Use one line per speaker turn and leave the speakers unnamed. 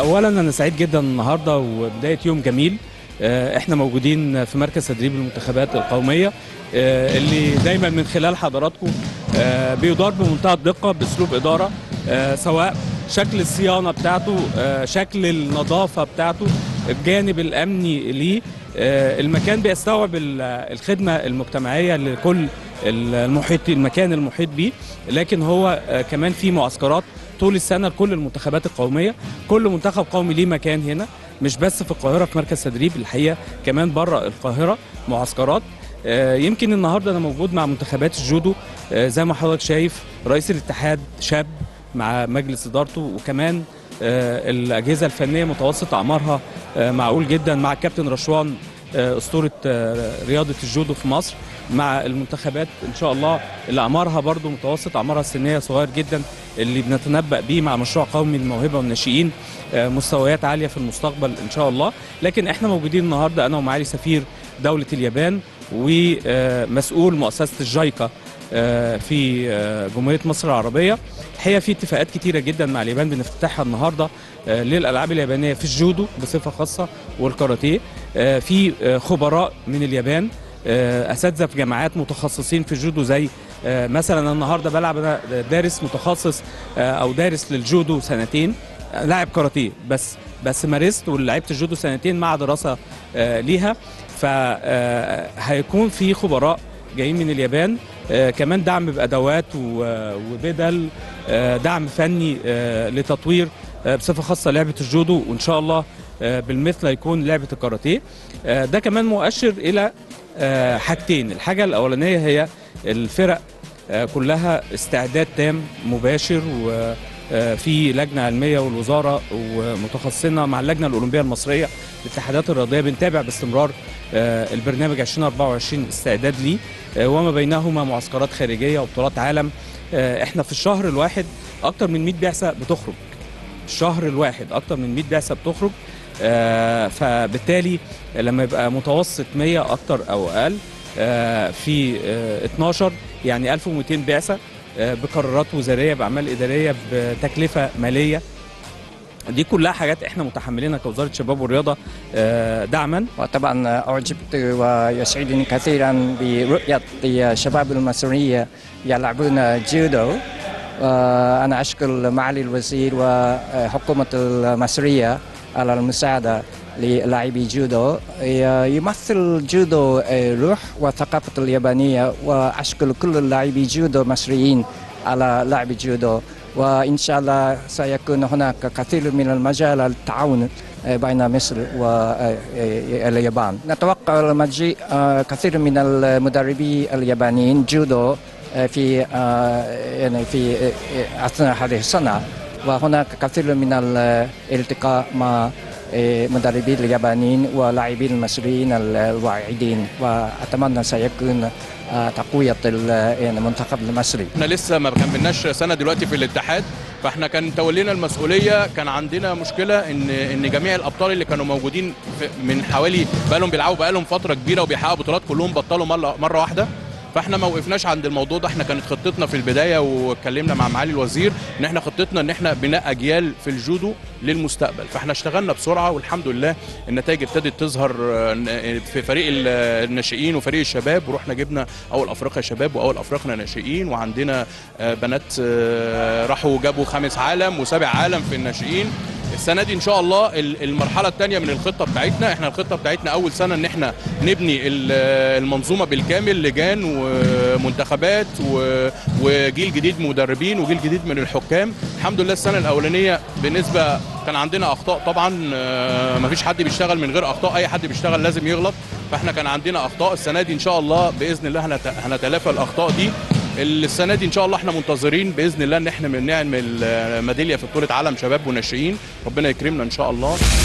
اولا انا سعيد جدا النهارده وبدايه يوم جميل آه، احنا موجودين في مركز تدريب المنتخبات القوميه آه، اللي دايما من خلال حضراتكم آه، بيدار بمنتهى الدقه باسلوب اداره آه، سواء شكل الصيانه بتاعته آه، شكل النظافه بتاعته الجانب الامني ليه آه، المكان بيستوعب ال- الخدمه المجتمعيه لكل المحيط المكان المحيط بيه لكن هو آه، كمان في معسكرات طول السنه لكل المنتخبات القوميه كل منتخب قومي ليه مكان هنا مش بس في القاهره في مركز تدريب الحقيقه كمان بره القاهره معسكرات آه، يمكن النهارده انا موجود مع منتخبات الجودو آه، زي ما حضرتك شايف رئيس الاتحاد شاب مع مجلس ادارته وكمان آه، الاجهزه الفنيه متوسط اعمارها آه، معقول جدا مع الكابتن رشوان آه، اسطوره آه، رياضه الجودو في مصر مع المنتخبات ان شاء الله اللي اعمارها برضو متوسط اعمارها السنيه صغير جدا اللي بنتنبأ بيه مع مشروع قومي للموهبه والناشئين آه، مستويات عاليه في المستقبل ان شاء الله لكن احنا موجودين النهارده انا ومعالي سفير دوله اليابان ومسؤول مؤسسه الجايكا آه، في آه، جمهوريه مصر العربيه الحقيقه في اتفاقات كتيره جدا مع اليابان بنفتتحها النهارده آه، للالعاب اليابانيه في الجودو بصفه خاصه والكاراتيه آه، في آه، خبراء من اليابان آه، اساتذه في جامعات متخصصين في الجودو زي آه، مثلا أنا النهارده بلعب انا دارس متخصص آه، او دارس للجودو سنتين آه، لاعب كاراتيه بس بس مارست ولعبت الجودو سنتين مع دراسه آه، ليها فهيكون في خبراء جايين من اليابان آه، كمان دعم بادوات و- وبدل آه، دعم فني آه، لتطوير آه، بصفه خاصه لعبه الجودو وان شاء الله آه، بالمثل هيكون لعبه الكاراتيه آه، ده كمان مؤشر الى آه، حاجتين الحاجه الاولانيه هي الفرق آه، كلها استعداد تام مباشر وفي لجنه علميه والوزاره ومتخصصين مع اللجنه الاولمبيه المصريه الاتحادات الرياضيه بنتابع باستمرار آه، البرنامج 2024 استعداد ليه آه، وما بينهما معسكرات خارجيه وبطولات عالم آه، احنا في الشهر الواحد اكتر من 100 بعثه بتخرج الشهر الواحد اكتر من 100 بعثه بتخرج آه، فبالتالي لما يبقى متوسط 100 اكتر او اقل آه، في آه، 12 يعني 1200 بعثه آه، بقرارات وزاريه باعمال اداريه بتكلفه ماليه دي كلها حاجات احنا متحملينها كوزاره الشباب والرياضه آه، دعما
وطبعا أعجبت ويسعدني كثيرا برؤية الشباب المصرية يلعبون جودو وأنا أشكر معالي الوزير وحكومة المصرية على المساعدة للاعبي جودو يمثل جودو روح وثقافة اليابانية وأشكر كل اللاعبي جودو المصريين على لعب جودو وإن شاء الله سيكون هناك كثير من المجال للتعاون بين مصر واليابان نتوقع المجيء كثير من المدربين اليابانيين جودو في يعني في أثناء هذه السنة وهناك كثير من الالتقاء مع مدربين اليابانيين ولاعبين المصريين الواعدين وأتمنى سيكون تقوية المنتخب المصري
احنا لسه ما كملناش سنه دلوقتي في الاتحاد فاحنا كان تولينا المسؤوليه كان عندنا مشكله ان ان جميع الابطال اللي كانوا موجودين في- من حوالي بقالهم بيلعبوا بقالهم فتره كبيره وبيحققوا بطولات كلهم بطلوا مره مره واحده فاحنا ما وقفناش عند الموضوع ده احنا كانت خطتنا في البدايه واتكلمنا مع معالي الوزير ان احنا خطتنا ان احنا بناء اجيال في الجودو للمستقبل فاحنا اشتغلنا بسرعه والحمد لله النتائج ابتدت تظهر آه، في فريق ال- الناشئين وفريق الشباب ورحنا جبنا اول افريقيا شباب واول افريقيا ناشئين وعندنا آه، بنات آه، راحوا جابوا خامس عالم وسابع عالم في الناشئين السنه دي ان شاء الله ال- المرحله الثانيه من الخطه بتاعتنا احنا الخطه بتاعتنا اول سنه ان احنا نبني ال- المنظومه بالكامل لجان ومنتخبات و- وجيل جديد مدربين وجيل جديد من الحكام الحمد لله السنه الاولانيه بالنسبه كان عندنا اخطاء طبعا آه، مفيش حد بيشتغل من غير اخطاء اي حد بيشتغل لازم يغلط فاحنا كان عندنا اخطاء السنه دي ان شاء الله باذن الله هنت- هنتلافى الاخطاء دي السنه دي ان شاء الله احنا منتظرين باذن الله ان احنا من نعمل آه، ميداليه في بطوله عالم شباب وناشئين ربنا يكرمنا ان شاء الله